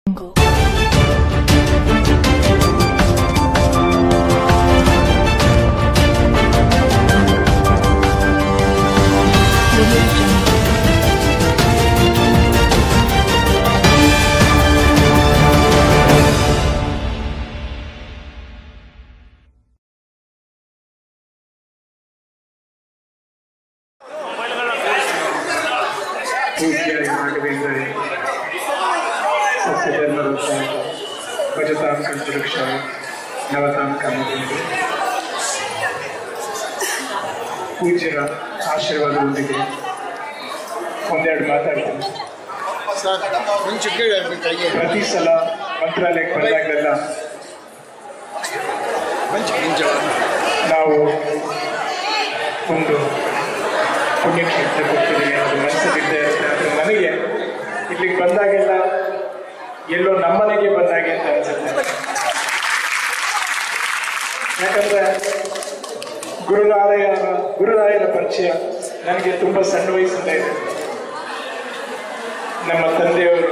jungle. Audio jungle. ಪೂಜ್ಯಾಯ ರಾಘವೇಂದ್ರೇ ಸಸ್ಯಧರ್ಮರೂಪಾಯ ಭಜತಾಂ ಸಂತೃಕ್ಷಾಯ ನವತಾಂ ಕಾಮಧೇನು ಪೂಜ್ಯರ ಆಶೀರ್ವಾದದೊಂದಿಗೆ ಒಂದೆರಡು ಮಾತಾಡ್ತೀನಿ ಸರ್ ಮುಂಚೆ ಕೇಳಬೇಕಾಗಿ ಪ್ರತಿ ಸಲ ಮಂತ್ರಾಲಯಕ್ಕೆ ಬಂದಾಗಲೆಲ್ಲ ಮಂಚ ಕಿಂಚ ನಾವು ಒಂದು ಪುಣ್ಯಕ್ಷೇತ್ರಕ್ಕೆ ಹೋಗ್ತೀವಿ ಅದು ಮನಸ್ಸಲ್ಲಿದ್ದೇ ಇರುತ್ತೆ ಅದು ನನಗೆ ಇಲ್ಲಿಗೆ ಬಂದಾಗೆಲ್ಲ ಎಲ್ಲೋ ನಮ್ಮನೆಗೆ ಬಂದಾಗೆ ಅಂತ ಅನ್ಸುತ್ತೆ ಯಾಕಂದ್ರೆ ಗುರುನಾರಾಯಣ ಗುರುರಾಯರ ಪರಿಚಯ ನನಗೆ ತುಂಬ ಸಣ್ಣ ವಯಸ್ಸಿಂದ ಇದೆ ನಮ್ಮ ತಂದೆಯವರು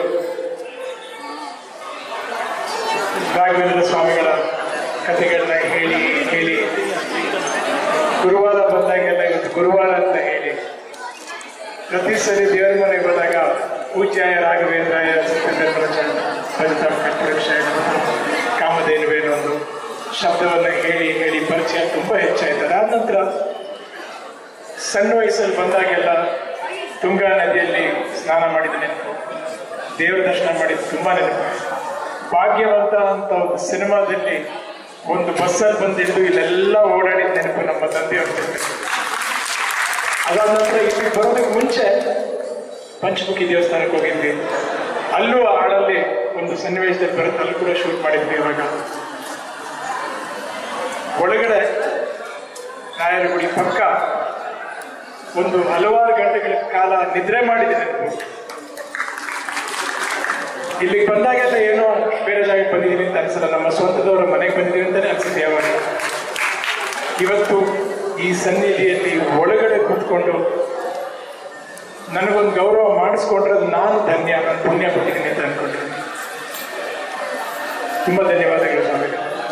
ರಾಘವೇಂದ್ರ ಸ್ವಾಮಿಗಳ ಕಥೆಗಳನ್ನ ಹೇಳಿ ಹೇಳಿ ಗುರುವಾರ ಬಂದಾಗೆಲ್ಲ ಇವತ್ತು ಗುರುವಾರ ಅಂತ ಹೇಳಿ ಪ್ರತಿ ಸರಿ ದೇವರ ಮನೆಗೆ ಹೋದಾಗ ಪೂಜ್ಯಾಯ ರಾಘವೇಂದ್ರಾಯ ಸತ್ಯಧರ್ಮರಚ ಫಲಿತ ಕಟ್ಟರಕ್ಷಾಯ ಕಾಮಧೇನುವೇನೋ ಒಂದು ಶಬ್ದವನ್ನು ಹೇಳಿ ಹೇಳಿ ಪರಿಚಯ ತುಂಬ ಹೆಚ್ಚಾಯ್ತು ಅದಾದ ನಂತರ ಸಣ್ಣ ವಯಸ್ಸಲ್ಲಿ ಬಂದಾಗೆಲ್ಲ ತುಂಗಾ ನದಿಯಲ್ಲಿ ಸ್ನಾನ ಮಾಡಿದ ನೆನಪು ದೇವರ ದರ್ಶನ ಮಾಡಿದ ತುಂಬಾ ನೆನಪು ಭಾಗ್ಯವಂತ ಅಂತ ಒಂದು ಸಿನಿಮಾದಲ್ಲಿ ಒಂದು ಬಸ್ಸಲ್ಲಿ ಬಂದಿದ್ದು ಇಲ್ಲೆಲ್ಲ ಓಡಾಡಿದ ನೆನಪು ನಮ್ಮ ತಂದೆಯವ್ರ ಜೊತೆ ಅದಾದ ನಂತರ ಇಲ್ಲಿ ಬರೋದಕ್ಕೆ ಮುಂಚೆ ಪಂಚಮುಖಿ ದೇವಸ್ಥಾನಕ್ಕೆ ಹೋಗಿದ್ವಿ ಅಲ್ಲೂ ಆ ಹಾಡಲ್ಲಿ ಒಂದು ಸನ್ನಿವೇಶದಲ್ಲಿ ಬರುತ್ತೆ ಅಲ್ಲೂ ಕೂಡ ಶೂಟ್ ಮಾಡಿದ್ವಿ ಇವಾಗ ಒಳಗಡೆ ರಾಯರ ಗುಡಿ ಪಕ್ಕ ಒಂದು ಹಲವಾರು ಗಂಟೆಗಳ ಕಾಲ ನಿದ್ರೆ ಮಾಡಿದೆ ನೆನಪು ಇಲ್ಲಿಗೆ ಬಂದಾಗೆಲ್ಲ ಏನೋ ಬೇರೆ ಜಾಗಕ್ಕೆ ಬಂದಿದ್ದೀನಿ ಅಂತ ಅನ್ಸಲ್ಲ ನಮ್ಮ ಸ್ವಂತದವರ ಮನೆಗೆ ಬಂದಿದ್ದೀವಿ ಅಂತಾನೆ ಅನ್ಸುತ್ತೆ ಯಾವಾಗ ಇವತ್ತು ಈ ಸನ್ನಿಧಿಯಲ್ಲಿ ಒಳಗಡೆ ಕೂತ್ಕೊಂಡು ನನಗೊಂದು ಗೌರವ ಮಾಡಿಸ್ಕೊಂಡ್ರೆ ಅದು ನಾನು ಧನ್ಯ ನಾನು ಪುಣ್ಯ ಪಟ್ಟಿದ್ದೀನಿ ಅಂತ ಅನ್ಕೊಂಡಿದ್ದೀನಿ ತುಂಬಾ ಧನ್ಯವಾದಗಳು ಸ್ವಾಮಿ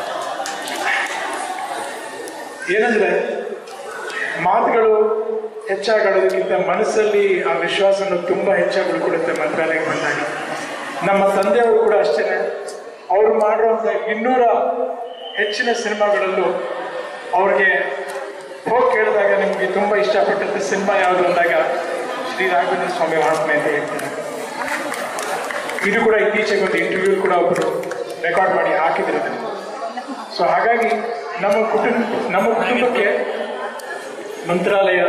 ಏನಂದ್ರೆ ಮಾತುಗಳು ಹೆಚ್ಚಾಗಾಡೋದಕ್ಕಿಂತ ಮನಸ್ಸಲ್ಲಿ ಆ ವಿಶ್ವಾಸವನ್ನು ತುಂಬಾ ಹೆಚ್ಚಾಗಿ ಉಳ್ಕೊಡುತ್ತೆ ಮಂತ್ರಾಲಯಕ್ಕೆ ಬಂದಾಗ ನಮ್ಮ ತಂದೆಯವರು ಕೂಡ ಅಷ್ಟೇ ಅವರು ಮಾಡಿರುವಂಥ ಇನ್ನೂರ ಹೆಚ್ಚಿನ ಸಿನಿಮಾಗಳಲ್ಲೂ ಅವ್ರಿಗೆ ಹೋಗಿ ಕೇಳಿದಾಗ ನಿಮಗೆ ತುಂಬ ಇಷ್ಟಪಟ್ಟಂಥ ಸಿನಿಮಾ ಯಾವುದು ಅಂದಾಗ ಶ್ರೀ ರಾಘವೇಂದ್ರ ಸ್ವಾಮಿ ಮಹಾತ್ಮೆ ಅಂತ ಹೇಳ್ತಾರೆ ಇದು ಕೂಡ ಇತ್ತೀಚೆಗೆ ಒಂದು ಇಂಟರ್ವ್ಯೂ ಕೂಡ ಒಬ್ಬರು ರೆಕಾರ್ಡ್ ಮಾಡಿ ಹಾಕಿದ್ರು ಅದನ್ನ. ಸೊ ಹಾಗಾಗಿ ನಮ್ಮ ಕುಟುಂಬ ನಮ್ಮ ಕುಟುಂಬಕ್ಕೆ ಮಂತ್ರಾಲಯ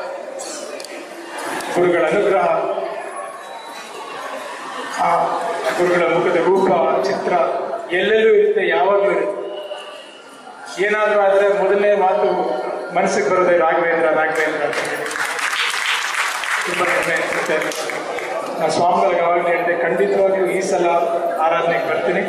ಗುರುಗಳ ಅನುಗ್ರಹ ಆ ಗುರುಗಳ ಮುಖದ ರೂಪ ಚಿತ್ರ ಎಲ್ಲೆಲ್ಲೂ ಇರುತ್ತೆ ಯಾವಾಗಲೂ ಇರುತ್ತೆ ಏನಾದರೂ ಆದರೆ ಮೊದಲನೇ ಮಾತು ಮನಸ್ಸಿಗೆ ಬರೋದೇ ರಾಘವೇಂದ್ರ ರಾಘವೇಂದ್ರ ಅಂತ ಹೇಳಿ ತುಂಬ ಹೆಮ್ಮೆ ಅನಿಸುತ್ತೆ ನಾನು ಸ್ವಾಮಿಗಳಿಗೆ ಅವಾಗಲೇ ಹೇಳಿದೆ ಖಂಡಿತವಾಗಿಯೂ ಈ ಸಲ ಆರಾಧನೆಗೆ ಬರ್ತೀನಿ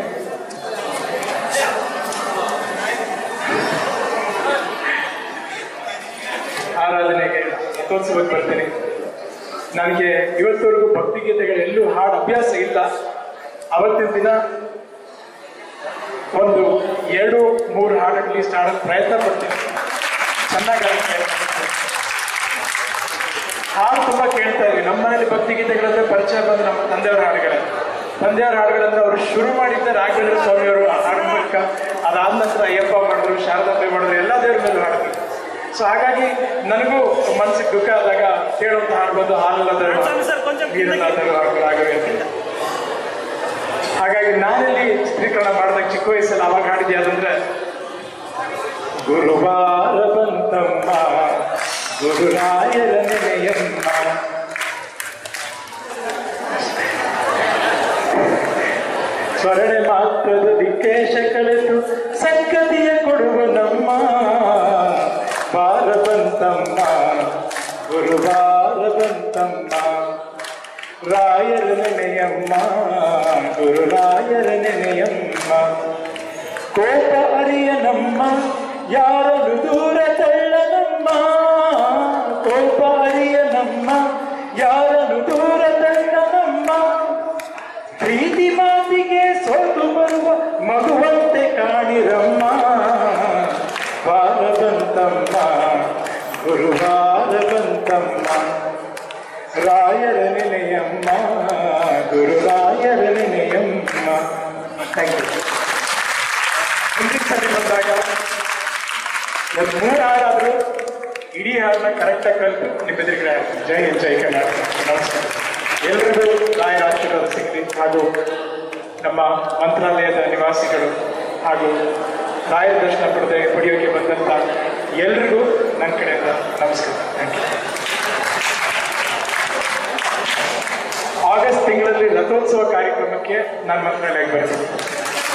ಆರಾಧನೆಗೆ ರಥೋತ್ಸವಕ್ಕೆ ಬರ್ತೀನಿ ನನಗೆ ಇವತ್ತವರೆಗೂ ಭಕ್ತಿಗೀತೆಗಳೆಲ್ಲೂ ಹಾಡು ಅಭ್ಯಾಸ ಇಲ್ಲ ಅವತ್ತಿನ ದಿನ ಒಂದು ಎರಡು ಮೂರು ಹಾಡು ಅಟ್ಲೀಸ್ಟ್ ಹಾಡೋಕ್ಕೆ ಪ್ರಯತ್ನ ಪಡ್ತೀನಿ ಚೆನ್ನಾಗಿ ಹಾಡೋಕ್ಕೆ ಪ್ರಯತ್ನ ಪಡ್ತೀನಿ. ಹಾಡು ತುಂಬಾ ಕೇಳ್ತಾ ಇದ್ವಿ ನಮ್ಮ ಮನೇಲಿ ಭಕ್ತಿಗೀತೆಗಳಂದ್ರೆ ಪರಿಚಯ ಬಂದು ನಮ್ಮ ತಂದೆಯವರ ಹಾಡುಗಳೇ ತಂದೆಯವರ ಹಾಡುಗಳಂದ್ರೆ ಅವರು ಶುರು ಮಾಡಿದ್ದ ರಾಘವೇಂದ್ರ ಸ್ವಾಮಿಯವರು ಹಾಡು ಮೂಲಕ ಅದಾದ ನಂತರ ಅಯ್ಯಪ್ಪ ಮಾಡಿದ್ರು ಶಾರದಾಂಬೆ ಮಾಡಿದ್ರು ಎಲ್ಲ ದೇವ್ರ ಮೇಲೂ ಹಾಡಿದ್ರು ಸೊ ಹಾಗಾಗಿ ನನಗೂ ಮನಸ್ಸಿಗೆ ದುಃಖ ಆದಾಗ ಕೇಳುವಂತ ಹಾಡ್ಬೋದು ಹಾಲಲ್ಲದರು ನೀರಲ್ಲಾದರೂ ಹಾಡು ರಾಘವೇಂದ್ರ ಹಾಗಾಗಿ ನಾನೆಲ್ಲಿ ಚಿತ್ರೀಕರಣ ಮಾಡಿದಾಗ ಚಿಕ್ಕ ವಯಸ್ಸಲ್ಲಿ ಅವಾಗ ಹಾಡಿದ್ದೆ ಅದಂದ್ರೆ ಗುರುವಾರ ಬಂತಮ್ಮ ಗುರುರಾಯರ ನೆನೆಯಮ್ಮ ಸ್ವರಣೆ ಮಾತ್ರದ ದಿಕ್ಕೇಶ ಕಳೆದು ಸಂಗತಿಯ ಕೊಡುವ ನಮ್ಮ ಬಾರ ಬಂತಮ್ಮ ಗುರುವಾರ ಬಂತಮ್ಮ ರಾಯರ ನೆನೆಯಮ್ಮ ಗುರುರಾಯರ ನೆನೆಯಮ್ಮ ಕೋಪ ಅರಿಯ ನಮ್ಮ ಯಾರನ್ನು ದೂರ ತಳ್ಳನಮ್ಮ ಕೋಪ ಅರಿಯ ನಮ್ಮ ಯಾರನ್ನು ದೂರ ತಳ್ಳನಮ್ಮ ಪ್ರೀತಿ ಮಾತಿಗೆ ಗುರುವಾರ ಬಂತಮ್ಮ ರಾಯರ ನೆನೆಯಮ್ಮ ಗುರುರಾಯರ ನೆನೆಯಮ್ಮ ಥ್ಯಾಂಕ್ ಯು ಮುಂದಿನ ಸರಿ ಬಂದಾಗ ಒಂದು ಮೂರು ಹಾಡಾದ್ರೂ ಇಡೀ ಹಾಡನ್ನ ಕರೆಕ್ಟಾಗಿ ಕಲಿತು ನಿಮ್ಮ ಎದುರುಗಡೆ ಹಾಡ್ತೀನಿ. ಜೈ ಹಿಂದ್ ಜೈ ಕರ್ನಾಟಕ ನಮಸ್ಕಾರ ಎಲ್ರಿಗೂ ರಾಯರ ಆಶೀರ್ವಾದ ಸಿಗಲಿ ಹಾಗೂ ನಮ್ಮ ಮಂತ್ರಾಲಯದ ನಿವಾಸಿಗಳು ಹಾಗೂ ರಾಯರ ದರ್ಶನ ಪಡೆದ ಪಡೆಯೋಕೆ ಬಂದಂತ ಎಲ್ರಿಗೂ ನನ್ನ ಕಡೆಯಿಂದ ನಮಸ್ಕಾರ ಥ್ಯಾಂಕ್ ಯು ಆಗಸ್ಟ್ ತಿಂಗಳಲ್ಲಿ ರಥೋತ್ಸವ ಕಾರ್ಯಕ್ರಮಕ್ಕೆ ನಾನು ಮಂತ್ರಾಲಯಕ್ಕೆ ಬರ್ತೀನಿ